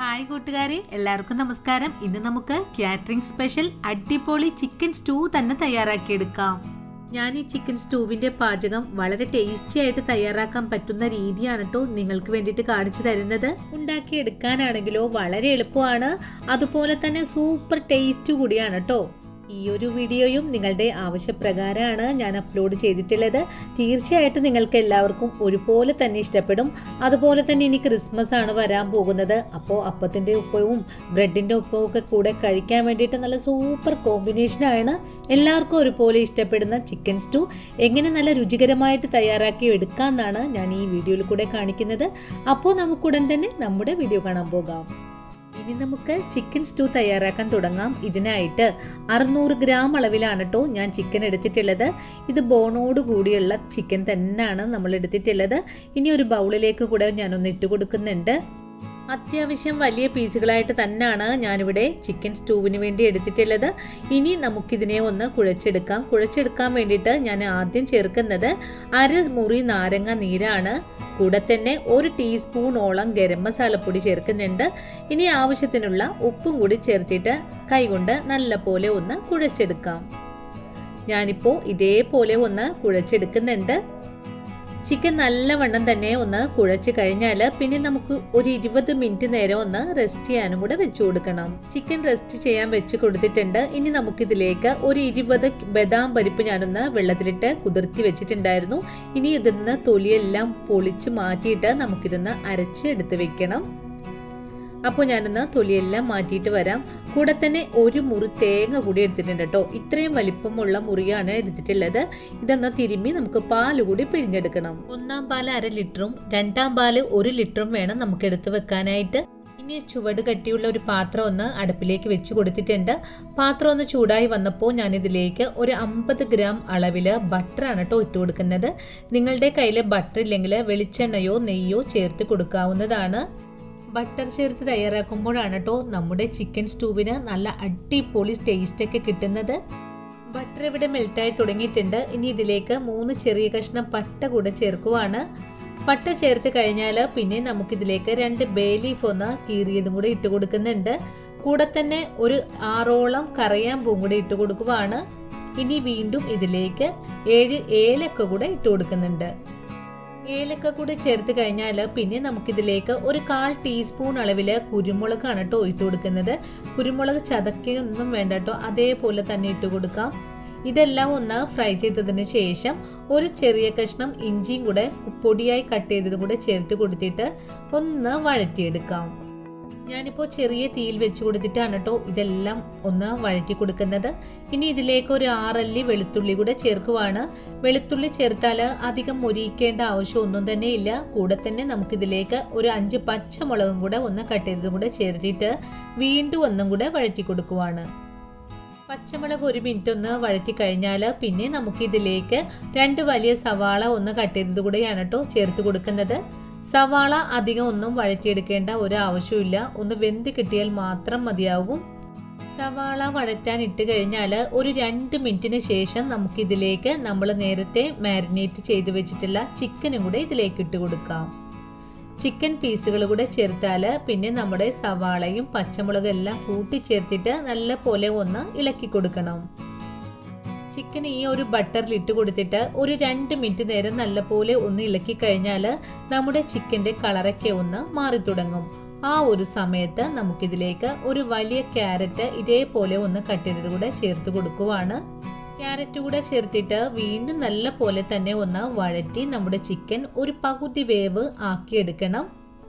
hi കൂട്ടുകാരെ എല്ലാവർക്കും നമസ്കാരം ഇന്ന് നമുക്ക് കാറ്ററിംഗ് സ്പെഷ്യൽ അടിപൊളി ചിക്കൻ സ്റ്റൂ തന്നെ തയ്യാറാക്കിയെടുക്കാം ഞാൻ ഈ ചിക്കൻ സ്റ്റൂവിന്റെ പാചകം വളരെ ടേസ്റ്റി ആയിട്ട് തയ്യാറാക്കാൻ പറ്റുന്ന രീതിയാണ് കേട്ടോ നിങ്ങൾക്ക് വേണ്ടിയിട്ട് കാണിച്ചു തരുന്നത് ഉണ്ടാക്കിയെടുക്കാനാണെങ്കിലോ വളരെ എളുപ്പമാണ് അതുപോലെ തന്നെ സൂപ്പർ ടേസ്റ്റ് കൂടിയാണ് കേട്ടോ ഈ ഒരു വീഡിയോയും നിങ്ങളുടെ ആവശ്യപ്രകാരമാണ് ഞാൻ അപ്ലോഡ് ചെയ്തിട്ടുള്ളത് തീർച്ചയായിട്ടും നിങ്ങൾക്ക് എല്ലാവർക്കും ഒരുപോലെ തന്നെ ഇഷ്ടപ്പെടും അതുപോലെ തന്നെ ഇനി ക്രിസ്മസ് ആണ് വരാൻ പോകുന്നത് അപ്പോൾ അപ്പത്തിൻ്റെ ഒപ്പവും ബ്രെഡിൻ്റെ ഒപ്പവും ഒക്കെ കൂടെ കഴിക്കാൻ വേണ്ടിയിട്ട് നല്ല സൂപ്പർ കോമ്പിനേഷനാണ് എല്ലാവർക്കും ഒരുപോലെ ഇഷ്ടപ്പെടുന്ന ചിക്കൻ സ്റ്റൂ എങ്ങനെ നല്ല രുചികരമായിട്ട് തയ്യാറാക്കി എടുക്കാമെന്നാണ് ഞാൻ ഈ വീഡിയോയിൽ കൂടെ കാണിക്കുന്നത് അപ്പോൾ നമുക്കുടൻ തന്നെ നമ്മുടെ വീഡിയോ കാണാൻ പോകാം ഇനി നമുക്ക് ചിക്കൻ സ്റ്റൂ തയ്യാറാക്കാൻ തുടങ്ങാം ഇതിനായിട്ട് അറുന്നൂറ് ഗ്രാം അളവിലാണ് കേട്ടോ ഞാൻ ചിക്കൻ എടുത്തിട്ടുള്ളത് ഇത് ബോണോട് കൂടിയുള്ള ചിക്കൻ തന്നെയാണ് നമ്മൾ എടുത്തിട്ടുള്ളത് ഇനി ഒരു ബൗളിലേക്ക് കൂടെ ഞാനൊന്ന് ഇട്ട് കൊടുക്കുന്നുണ്ട് അത്യാവശ്യം വലിയ പീസുകളായിട്ട് തന്നെയാണ് ഞാനിവിടെ ചിക്കൻ സ്റ്റൂവിന് വേണ്ടി എടുത്തിട്ടുള്ളത് ഇനി നമുക്കിതിനെ ഒന്ന് കുഴച്ചെടുക്കാം കുഴച്ചെടുക്കാൻ വേണ്ടിയിട്ട് ഞാൻ ആദ്യം ചേർക്കുന്നത് അര മുറി നാരങ്ങ നീരാണ് കൂടെ തന്നെ ഒരു ടീസ്പൂണോളം ഗരം മസാലപ്പൊടി ചേർക്കുന്നുണ്ട് ഇനി ആവശ്യത്തിനുള്ള ഉപ്പും കൂടി ചേർത്തിട്ട് കൈകൊണ്ട് നല്ല പോലെ ഒന്ന് കുഴച്ചെടുക്കാം ഞാനിപ്പോൾ ഇതേപോലെ ഒന്ന് കുഴച്ചെടുക്കുന്നുണ്ട് ചിക്കൻ നല്ലവണ്ണം തന്നെ ഒന്ന് കുഴച്ച് കഴിഞ്ഞാൽ പിന്നെ നമുക്ക് ഒരു ഇരുപത് മിനിറ്റ് നേരം ഒന്ന് റെസ്റ്റ് ചെയ്യാനും കൂടെ വെച്ച് കൊടുക്കണം ചിക്കൻ റെസ്റ്റ് ചെയ്യാൻ വെച്ച് കൊടുത്തിട്ടുണ്ട് ഇനി നമുക്കിതിലേക്ക് ഒരു ഇരുപത് ബദാം പരിപ്പ് ഞാനൊന്ന് വെള്ളത്തിലിട്ട് കുതിർത്തി വെച്ചിട്ടുണ്ടായിരുന്നു ഇനി ഇതിന്ന് തൊലിയെല്ലാം പൊളിച്ച് മാറ്റിയിട്ട് നമുക്കിതൊന്ന് അരച്ച് എടുത്ത് വെക്കണം അപ്പോൾ ഞാനൊന്ന് തൊലിയെല്ലാം മാറ്റിയിട്ട് വരാം കൂടെ തന്നെ ഒരു മുറി തേങ്ങ കൂടി എടുത്തിട്ടുണ്ട് കേട്ടോ ഇത്രയും വലിപ്പമുള്ള മുറിയാണ് എടുത്തിട്ടുള്ളത് ഇതൊന്ന് തിരുമ്മി നമുക്ക് പാല് കൂടി പിഴിഞ്ഞെടുക്കണം ഒന്നാം പാല് അര ലിറ്ററും രണ്ടാം പാല് ഒരു ലിറ്ററും വേണം നമുക്ക് എടുത്ത് വെക്കാനായിട്ട് ഇനി ചുവട് കട്ടിയുള്ള ഒരു പാത്രം ഒന്ന് അടുപ്പിലേക്ക് വെച്ച് കൊടുത്തിട്ടുണ്ട് പാത്രം ഒന്ന് ചൂടായി വന്നപ്പോൾ ഞാനിതിലേക്ക് ഒരു അമ്പത് ഗ്രാം അളവിൽ ബട്ടറാണ് കേട്ടോ ഇട്ട് കൊടുക്കുന്നത് നിങ്ങളുടെ കയ്യിൽ ബട്ടർ ഇല്ലെങ്കിൽ വെളിച്ചെണ്ണയോ നെയ്യോ ചേർത്ത് കൊടുക്കാവുന്നതാണ് ബട്ടർ ചേർത്ത് തയ്യാറാക്കുമ്പോഴാണ് കേട്ടോ നമ്മുടെ ചിക്കൻ സ്റ്റൂവിന് നല്ല അടിപൊളി ടേസ്റ്റ് ഒക്കെ കിട്ടുന്നത് ബട്ടർ ഇവിടെ മെൽറ്റായി തുടങ്ങിയിട്ടുണ്ട് ഇനി ഇതിലേക്ക് മൂന്ന് ചെറിയ കഷ്ണം പട്ട കൂടെ ചേർക്കുവാണ് പട്ട ചേർത്ത് കഴിഞ്ഞാൽ പിന്നെ നമുക്കിതിലേക്ക് രണ്ട് ബേ ലീഫ് ഒന്ന് കീറിയതും കൂടെ ഇട്ട് കൊടുക്കുന്നുണ്ട് കൂടെ തന്നെ ഒരു ആറോളം കറയാൻ പൂവും കൂടെ ഇട്ട് കൊടുക്കുവാണ് ഇനി വീണ്ടും ഇതിലേക്ക് ഏഴ് ഏലക്ക കൂടെ ഇട്ട് കൊടുക്കുന്നുണ്ട് ഏലക്ക കൂടി ചേർത്ത് കഴിഞ്ഞാൽ പിന്നെ നമുക്കിതിലേക്ക് ഒരു കാൽ ടീസ്പൂൺ അളവിൽ കുരുമുളകാണ് കേട്ടോ ഇട്ട് കൊടുക്കുന്നത് കുരുമുളക് ചതക്കൊന്നും വേണ്ട കേട്ടോ അതേപോലെ തന്നെ ഇട്ട് കൊടുക്കാം ഇതെല്ലാം ഒന്ന് ഫ്രൈ ചെയ്തതിന് ശേഷം ഒരു ചെറിയ കഷ്ണം ഇഞ്ചിയും കൂടെ പൊടിയായി കട്ട് ചെയ്തതും കൂടെ ചേർത്ത് കൊടുത്തിട്ട് ഒന്ന് വഴറ്റിയെടുക്കാം ഞാനിപ്പോൾ ചെറിയ തീയിൽ വെച്ച് കൊടുത്തിട്ടാണ് കേട്ടോ ഇതെല്ലാം ഒന്ന് വഴറ്റി കൊടുക്കുന്നത് ഇനി ഇതിലേക്ക് ഒരു ആറല്ലി വെളുത്തുള്ളി കൂടെ ചേർക്കുവാണ് വെളുത്തുള്ളി ചേർത്താൽ അധികം മൊരിയിക്കേണ്ട ആവശ്യമൊന്നും തന്നെ ഇല്ല കൂടെ തന്നെ നമുക്കിതിലേക്ക് ഒരു അഞ്ച് പച്ചമുളകും കൂടെ ഒന്ന് കട്ട് ചെയ്തതും കൂടെ ചേർത്തിട്ട് വീണ്ടും ഒന്നും കൂടെ വഴറ്റി കൊടുക്കുവാണ് പച്ചമുളക് ഒരു മിനിറ്റ് ഒന്ന് വഴറ്റി കഴിഞ്ഞാൽ പിന്നെ നമുക്കിതിലേക്ക് രണ്ട് വലിയ സവാള ഒന്ന് കട്ട് ചെയ്തത് കൂടെയാണ് കേട്ടോ ചേർത്ത് കൊടുക്കുന്നത് സവാള അധികം ഒന്നും വഴറ്റിയെടുക്കേണ്ട ഒരു ആവശ്യമില്ല ഒന്ന് വെന്ത് കിട്ടിയാൽ മാത്രം മതിയാകും സവാള വഴറ്റാൻ ഇട്ട് കഴിഞ്ഞാൽ ഒരു രണ്ട് മിനിറ്റിന് ശേഷം നമുക്കിതിലേക്ക് നമ്മൾ നേരത്തെ മാരിനേറ്റ് ചെയ്ത് വെച്ചിട്ടുള്ള ചിക്കനും കൂടെ ഇതിലേക്ക് ഇട്ട് കൊടുക്കാം ചിക്കൻ പീസുകൾ കൂടെ ചേർത്താൽ പിന്നെ നമ്മുടെ സവാളയും പച്ചമുളകും എല്ലാം കൂട്ടി ചേർത്തിട്ട് നല്ല പോലെ ഒന്ന് ഇളക്കി കൊടുക്കണം ചിക്കൻ ഈ ഒരു ബട്ടറിൽ ഇട്ട് കൊടുത്തിട്ട് ഒരു രണ്ട് മിനിറ്റ് നേരം നല്ലപോലെ ഒന്ന് ഇളക്കി കഴിഞ്ഞാൽ നമ്മുടെ ചിക്കൻ്റെ കളറൊക്കെ ഒന്ന് മാറി തുടങ്ങും ആ ഒരു സമയത്ത് നമുക്കിതിലേക്ക് ഒരു വലിയ ക്യാരറ്റ് ഇതേപോലെ ഒന്ന് കട്ട് ചെയ്തത് കൂടെ ചേർത്ത് കൊടുക്കുവാണ് ക്യാരറ്റ് കൂടെ ചേർത്തിട്ട് വീണ്ടും നല്ല പോലെ തന്നെ ഒന്ന് വഴറ്റി നമ്മുടെ ചിക്കൻ ഒരു പകുതി വേവ് ആക്കിയെടുക്കണം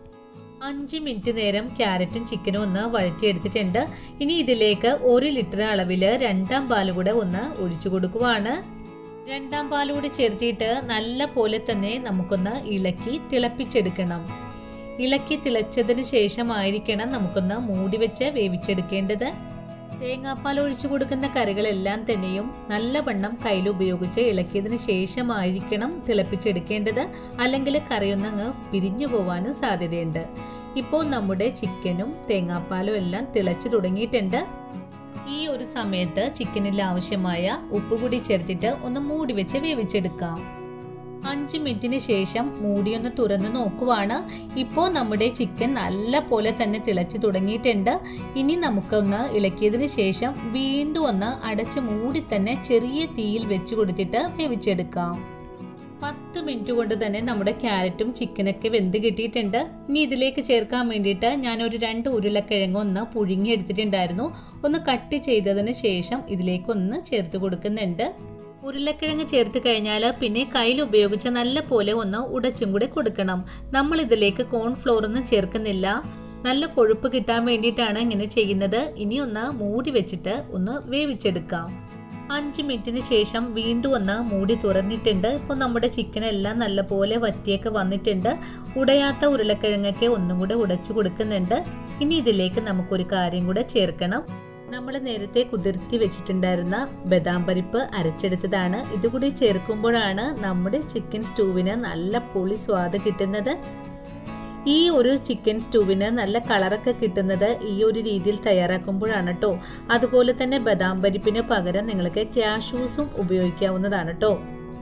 അഞ്ച് മിനിറ്റ് നേരം ക്യാരറ്റും ചിക്കനും ഒന്ന് വഴറ്റിയെടുത്തിട്ടുണ്ട് ഇനി ഇതിലേക്ക് ഒരു ലിറ്റർ അളവിൽ രണ്ടാം പാല് കൂടെ ഒന്ന് ഒഴിച്ചു കൊടുക്കുവാണ് രണ്ടാം പാൽ കൂടി ചേർത്തിട്ട് നല്ല പോലെ തന്നെ നമുക്കൊന്ന് ഇളക്കി തിളപ്പിച്ചെടുക്കണം ഇളക്കി തിളച്ചതിന് ശേഷമായിരിക്കണം നമുക്കൊന്ന് മൂടി വെച്ച് വേവിച്ചെടുക്കേണ്ടത് തേങ്ങാപ്പാൽ ഒഴിച്ചു കൊടുക്കുന്ന കറികളെല്ലാം തന്നെയും നല്ലവണ്ണം കയ്യിൽ ഉപയോഗിച്ച് ഇളക്കിയതിന് ശേഷമായിരിക്കണം തിളപ്പിച്ചെടുക്കേണ്ടത് അല്ലെങ്കിൽ കറിയൊന്നങ്ങ് പിരിഞ്ഞു പോവാനും സാധ്യതയുണ്ട് ഇപ്പോൾ നമ്മുടെ ചിക്കനും തേങ്ങാപ്പാലും എല്ലാം തിളച്ചു തുടങ്ങിയിട്ടുണ്ട് ഈ ഒരു സമയത്ത് ചിക്കനിൽ ആവശ്യമായ ഉപ്പ് കൂടി ചേർത്തിട്ട് ഒന്ന് മൂടി വെച്ച് വേവിച്ചെടുക്കാം അഞ്ച് മിനിറ്റിന് ശേഷം മൂടിയൊന്ന് തുറന്ന് നോക്കുവാണ് ഇപ്പോൾ നമ്മുടെ ചിക്കൻ നല്ല പോലെ തന്നെ തിളച്ച് തുടങ്ങിയിട്ടുണ്ട് ഇനി നമുക്കൊന്ന് ഇളക്കിയതിന് ശേഷം വീണ്ടും ഒന്ന് അടച്ച് മൂടി തന്നെ ചെറിയ തീയിൽ വെച്ച് കൊടുത്തിട്ട് വേവിച്ചെടുക്കാം പത്ത് മിനിറ്റ് കൊണ്ട് തന്നെ നമ്മുടെ ക്യാരറ്റും ചിക്കനൊക്കെ വെന്ത് കിട്ടിയിട്ടുണ്ട് ഇനി ഇതിലേക്ക് ചേർക്കാൻ വേണ്ടിയിട്ട് ഞാൻ ഒരു രണ്ട് ഉരുളക്കിഴങ്ങ് ഒന്ന് പുഴുങ്ങി എടുത്തിട്ടുണ്ടായിരുന്നു ഒന്ന് കട്ട് ചെയ്തതിന് ശേഷം ഇതിലേക്ക് ഒന്ന് ചേർത്ത് കൊടുക്കുന്നുണ്ട് ഉരുളക്കിഴങ്ങ് ചേർത്ത് കഴിഞ്ഞാൽ പിന്നെ കയ്യിൽ ഉപയോഗിച്ച് നല്ല പോലെ ഒന്ന് ഉടച്ചും കൂടെ കൊടുക്കണം നമ്മൾ ഇതിലേക്ക് കോൺഫ്ലോർ ഒന്നും ചേർക്കുന്നില്ല നല്ല കൊഴുപ്പ് കിട്ടാൻ വേണ്ടിയിട്ടാണ് ഇങ്ങനെ ചെയ്യുന്നത് ഇനി ഒന്ന് മൂടി വെച്ചിട്ട് ഒന്ന് വേവിച്ചെടുക്കാം അഞ്ച് മിനിറ്റിന് ശേഷം വീണ്ടും ഒന്ന് മൂടി തുറന്നിട്ടുണ്ട് ഇപ്പോൾ നമ്മുടെ ചിക്കൻ എല്ലാം നല്ലപോലെ വറ്റിയൊക്കെ വന്നിട്ടുണ്ട് ഉടയാത്ത ഉരുളക്കിഴങ്ങൊക്കെ ഒന്നും കൂടെ ഉടച്ചു കൊടുക്കുന്നുണ്ട് ഇനി ഇതിലേക്ക് നമുക്കൊരു കാര്യം കൂടെ ചേർക്കണം നമ്മൾ നേരത്തെ കുതിർത്തി വെച്ചിട്ടുണ്ടായിരുന്ന ബദാം പരിപ്പ് അരച്ചെടുത്തതാണ് ഇതുകൂടി ചേർക്കുമ്പോഴാണ് നമ്മുടെ ചിക്കൻ സ്റ്റൂവിന് നല്ല പൊളി സ്വാദ് കിട്ടുന്നത് ഈ ഒരു ചിക്കൻ സ്റ്റൂവിന് നല്ല കളറൊക്കെ കിട്ടുന്നത് ഈ ഒരു രീതിയിൽ തയ്യാറാക്കുമ്പോഴാണ് കേട്ടോ അതുപോലെ തന്നെ ബദാം പരിപ്പിന് പകരം നിങ്ങൾക്ക് ക്യാഷ്യൂസും ഉപയോഗിക്കാവുന്നതാണ് കേട്ടോ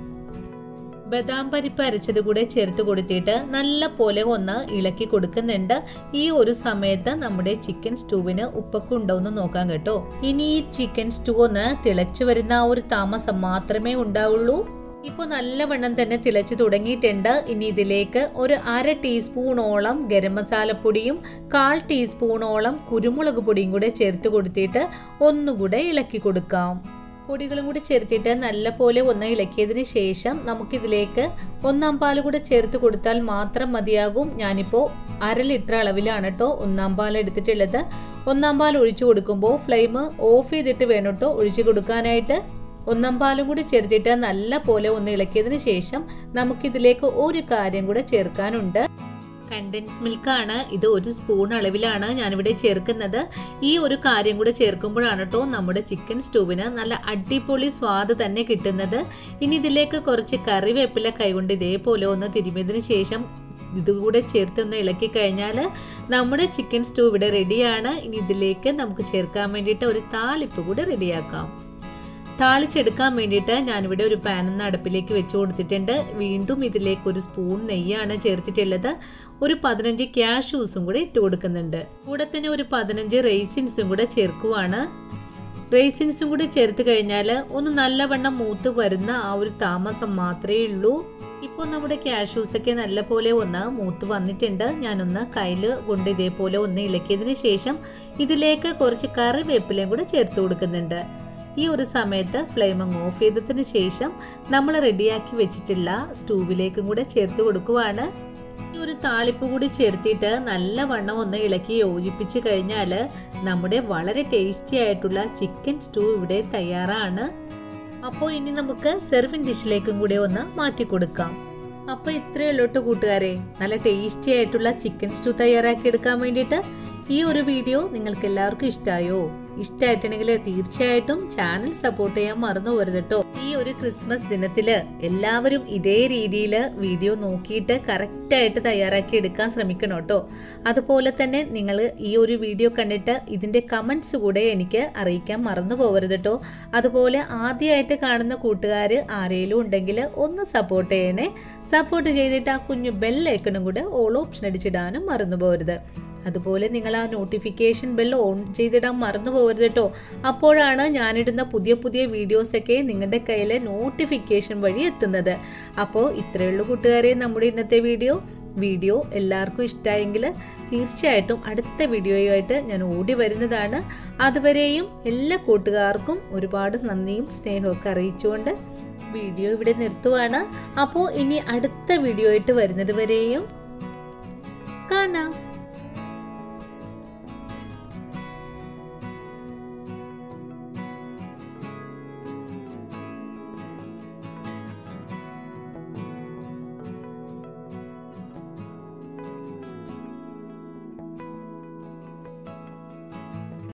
ബദാം പരിപ്പ് അരച്ചത് കൂടെ ചേർത്ത് കൊടുത്തിട്ട് നല്ല പോലെ ഒന്ന് ഇളക്കി കൊടുക്കുന്നുണ്ട് ഈ ഒരു സമയത്ത് നമ്മുടെ ചിക്കൻ സ്റ്റൂവിന് ഉപ്പൊക്കെ ഉണ്ടോ എന്ന് നോക്കാം കേട്ടോ ഇനി ഈ ചിക്കൻ സ്റ്റൂ ഒന്ന് തിളച്ചു വരുന്ന ആ ഒരു താമസം മാത്രമേ ഉണ്ടാവുള്ളൂ ഇപ്പോൾ നല്ലവണ്ണം തന്നെ തിളച്ചു തുടങ്ങിയിട്ടുണ്ട് ഇനി ഇതിലേക്ക് ഒരു അര ടീസ്പൂണോളം ഗരം മസാലപ്പൊടിയും കാൽ ടീസ്പൂണോളം കുരുമുളക് പൊടിയും കൂടെ ചേർത്ത് കൊടുത്തിട്ട് ഒന്നുകൂടെ ഇളക്കി കൊടുക്കാം പൊടികളും കൂടി ചേർത്തിട്ട് നല്ല പോലെ ഒന്ന് ഇളക്കിയതിന് ശേഷം നമുക്കിതിലേക്ക് ഒന്നാം പാൽ കൂടെ ചേർത്ത് കൊടുത്താൽ മാത്രം മതിയാകും ഞാനിപ്പോൾ അര ലിറ്റർ അളവിലാണ് കേട്ടോ ഒന്നാം പാൽ എടുത്തിട്ടുള്ളത് ഒന്നാം പാൽ ഒഴിച്ചു കൊടുക്കുമ്പോൾ ഫ്ലെയിം ഓഫ് ചെയ്തിട്ട് വേണം കേട്ടോ ഒഴിച്ചു കൊടുക്കാനായിട്ട് ഒന്നാം പാലും കൂടി ചേർത്തിട്ട് നല്ല പോലെ ഒന്ന് ഇളക്കിയതിന് ശേഷം നമുക്കിതിലേക്ക് ഒരു കാര്യം കൂടെ ചേർക്കാനുണ്ട് കണ്ടൻസ് മിൽക്കാണ് ഇത് ഒരു സ്പൂൺ അളവിലാണ് ഞാനിവിടെ ചേർക്കുന്നത് ഈ ഒരു കാര്യം കൂടെ ചേർക്കുമ്പോഴാണ് കേട്ടോ നമ്മുടെ ചിക്കൻ സ്റ്റൂവിന് നല്ല അടിപൊളി സ്വാദ് തന്നെ കിട്ടുന്നത് ഇനി ഇതിലേക്ക് കുറച്ച് കറിവേപ്പില കൈകൊണ്ട് ഇതേപോലെ ഒന്ന് തിരുമിയതിന് ശേഷം ഇതുകൂടെ ചേർത്ത് ഒന്ന് ഇളക്കി കഴിഞ്ഞാൽ നമ്മുടെ ചിക്കൻ സ്റ്റൂ ഇവിടെ റെഡിയാണ് ഇനി ഇതിലേക്ക് നമുക്ക് ചേർക്കാൻ വേണ്ടിയിട്ട് ഒരു താളിപ്പ് കൂടെ റെഡിയാക്കാം താളിച്ചെടുക്കാൻ വേണ്ടിയിട്ട് ഞാനിവിടെ ഒരു പാൻ ഒന്ന് അടുപ്പിലേക്ക് വെച്ച് കൊടുത്തിട്ടുണ്ട് വീണ്ടും ഇതിലേക്ക് ഒരു സ്പൂൺ നെയ്യാണ് ചേർത്തിട്ടുള്ളത് ഒരു പതിനഞ്ച് ക്യാഷ്യൂസും കൂടെ ഇട്ട് കൊടുക്കുന്നുണ്ട് കൂടെ തന്നെ ഒരു പതിനഞ്ച് റേസിൻസും കൂടെ ചേർക്കുവാണ് റേസിൻസും കൂടി ചേർത്ത് കഴിഞ്ഞാൽ ഒന്ന് നല്ലവണ്ണം മൂത്ത് വരുന്ന ആ ഒരു താമസം മാത്രമേ ഉള്ളൂ ഇപ്പോൾ നമ്മുടെ ക്യാഷ്യൂസ് ഒക്കെ നല്ലപോലെ ഒന്ന് മൂത്ത് വന്നിട്ടുണ്ട് ഞാനൊന്ന് കയ്യിൽ കൊണ്ട് ഇതേപോലെ ഒന്ന് ഇളക്കിയതിന് ശേഷം ഇതിലേക്ക് കുറച്ച് കറിവേപ്പിലയും കൂടെ ചേർത്ത് കൊടുക്കുന്നുണ്ട് ഈ ഒരു സമയത്ത് ഫ്ലെയിം അങ്ങ് ഓഫ് ചെയ്തതിന് ശേഷം നമ്മൾ റെഡിയാക്കി വെച്ചിട്ടുള്ള സ്റ്റൂവിലേക്കും കൂടെ ചേർത്ത് കൊടുക്കുവാണ് ഈ ഒരു താളിപ്പ് കൂടി ചേർത്തിട്ട് നല്ല വണ്ണം ഒന്ന് ഇളക്കി യോജിപ്പിച്ച് കഴിഞ്ഞാൽ നമ്മുടെ വളരെ ടേസ്റ്റി ആയിട്ടുള്ള ചിക്കൻ സ്റ്റൂ ഇവിടെ തയ്യാറാണ് അപ്പോൾ ഇനി നമുക്ക് സെർവിങ് ഡിഷിലേക്കും കൂടെ ഒന്ന് മാറ്റി കൊടുക്കാം അപ്പോൾ ഇത്രയേ ഉള്ളൂ ട്ടോ കൂട്ടുകാരെ നല്ല ടേസ്റ്റി ആയിട്ടുള്ള ചിക്കൻ സ്റ്റൂ തയ്യാറാക്കി എടുക്കാൻ വേണ്ടിയിട്ട് ഈ ഒരു വീഡിയോ നിങ്ങൾക്ക് എല്ലാവർക്കും ഇഷ്ടമായോ ഇഷ്ടമായിട്ടുണ്ടെങ്കിൽ തീർച്ചയായിട്ടും ചാനൽ സപ്പോർട്ട് ചെയ്യാൻ മറന്നു പോരുത് കേട്ടോ ഈ ഒരു ക്രിസ്മസ് ദിനത്തില് എല്ലാവരും ഇതേ രീതിയിൽ വീഡിയോ നോക്കിയിട്ട് കറക്റ്റായിട്ട് തയ്യാറാക്കി എടുക്കാൻ ശ്രമിക്കണം കേട്ടോ അതുപോലെ തന്നെ നിങ്ങൾ ഈ ഒരു വീഡിയോ കണ്ടിട്ട് ഇതിൻ്റെ കമൻസ് കൂടെ എനിക്ക് അറിയിക്കാൻ മറന്നു പോകരുത് കേട്ടോ അതുപോലെ ആദ്യമായിട്ട് കാണുന്ന കൂട്ടുകാർ ആരെങ്കിലും ഉണ്ടെങ്കിൽ ഒന്ന് സപ്പോർട്ട് ചെയ്യണേ സപ്പോർട്ട് ചെയ്തിട്ട് ആ കുഞ്ഞു ബെല്ലൈക്കണും കൂടെ ഓൾ ഓപ്ഷൻ അടിച്ചിടാനും മറന്നു പോകരുത് അതുപോലെ നിങ്ങൾ ആ നോട്ടിഫിക്കേഷൻ ബെൽ ഓൺ ചെയ്തിടാൻ മറന്നു പോകരുത് കേട്ടോ അപ്പോഴാണ് ഞാനിടുന്ന പുതിയ പുതിയ വീഡിയോസൊക്കെ നിങ്ങളുടെ കയ്യിൽ നോട്ടിഫിക്കേഷൻ വഴി എത്തുന്നത് അപ്പോൾ ഇത്രയുള്ള കൂട്ടുകാരെ നമ്മുടെ ഇന്നത്തെ വീഡിയോ വീഡിയോ എല്ലാവർക്കും ഇഷ്ടമായെങ്കിൽ തീർച്ചയായിട്ടും അടുത്ത വീഡിയോയുമായിട്ട് ഞാൻ ഓടി വരുന്നതാണ് അതുവരെയും എല്ലാ കൂട്ടുകാർക്കും ഒരുപാട് നന്ദിയും സ്നേഹമൊക്കെ അറിയിച്ചുകൊണ്ട് വീഡിയോ ഇവിടെ നിർത്തുവാണ് അപ്പോൾ ഇനി അടുത്ത വീഡിയോ ആയിട്ട് വരുന്നത് വരെയും കാണാം